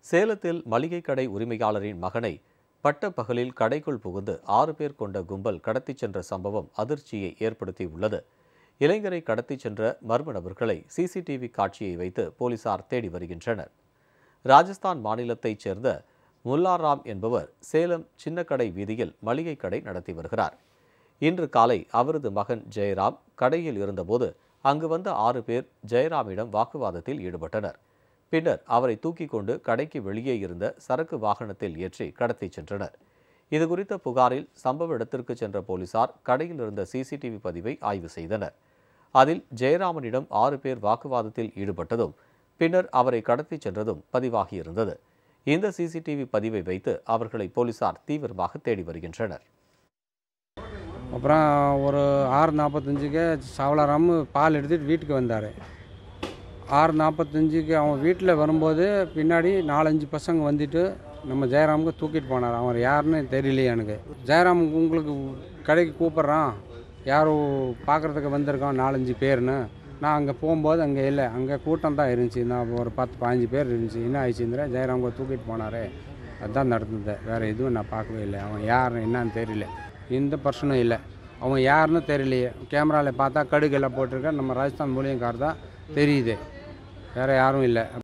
சேலத்தில் மளிகை கடை உரிமையாளரின் மகனை பட்ட பகலில் கடைக்குள் புகுந்து ஆறு பேர் கொண்ட கும்பல் கடத்திச் சென்ற சம்பவம் அதிர்ச்சியை ஏற்படுத்தியுள்ளது இளைஞரை கடத்திச் சென்ற மர்ம நபர்களை சிசிடிவி காட்சியை வைத்து போலீசார் தேடி வருகின்றனர் ராஜஸ்தான் மாநிலத்தைச் சேர்ந்த முல்லாராம் என்பவர் சேலம் சின்னக்கடை வீதியில் மளிகை கடை நடத்தி வருகிறார் இன்று காலை அவரது மகன் ஜெயராம் கடையில் இருந்தபோது அங்கு வந்த ஆறு பேர் ஜெயராமிடம் வாக்குவாதத்தில் ஈடுபட்டனர் பின்னர் அவரை தூக்கிக் கொண்டு கடைக்கு வெளியே இருந்த சரக்கு வாகனத்தில் ஏற்றி கடத்திச் சென்றனர் இதுகுறித்த புகாரில் சம்பவ இடத்திற்கு சென்ற போலீசார் கடையில் இருந்த சிசிடிவி பதிவை ஆய்வு செய்தனர் அதில் ஜெயராமனிடம் ஆறு பேர் வாக்குவாதத்தில் ஈடுபட்டதும் பின்னர் அவரை கடத்திச் சென்றதும் பதிவாகியிருந்தது இந்த சிசிடிவி பதிவை வைத்து அவர்களை போலீசார் தீவிரமாக தேடி வருகின்றனர் அப்புறம் ஒரு ஆறு நாற்பத்தஞ்சுக்கு சவலாராம் பால் எடுத்துகிட்டு வீட்டுக்கு வந்தார் ஆறு நாற்பத்தஞ்சுக்கு அவன் வீட்டில் வரும்போது பின்னாடி நாலஞ்சு பசங்க வந்துட்டு நம்ம ஜெயராமுக்கு தூக்கிட்டு போனார் அவன் யாருன்னு தெரியலையே எனக்கு ஜெயராம் உங்களுக்கு கடைக்கு கூப்பிட்றான் யாரோ பார்க்குறதுக்கு வந்திருக்கான் நாலஞ்சு பேர்னு நான் அங்கே போகும்போது அங்கே இல்லை அங்கே கூட்டம் தான் இருந்துச்சு நான் ஒரு பத்து பதினஞ்சு பேர் இருந்துச்சு என்ன ஆயிடுச்சுங்கிற ஜெயராமுக்கு தூக்கிட்டு போனார் அதுதான் நடந்தது வேறு எதுவும் நான் பார்க்கவே இல்லை அவன் யார் என்னன்னு தெரியல எந்த பிரச்சனையும் இல்லை அவன் யாருன்னு தெரியலையே கேமராவில் பார்த்தா கடுகெல்லாம் போட்டிருக்க நம்ம ராஜஸ்தான் மூலியங்கார் தான் தெரியுது வேறு யாரும் இல்லை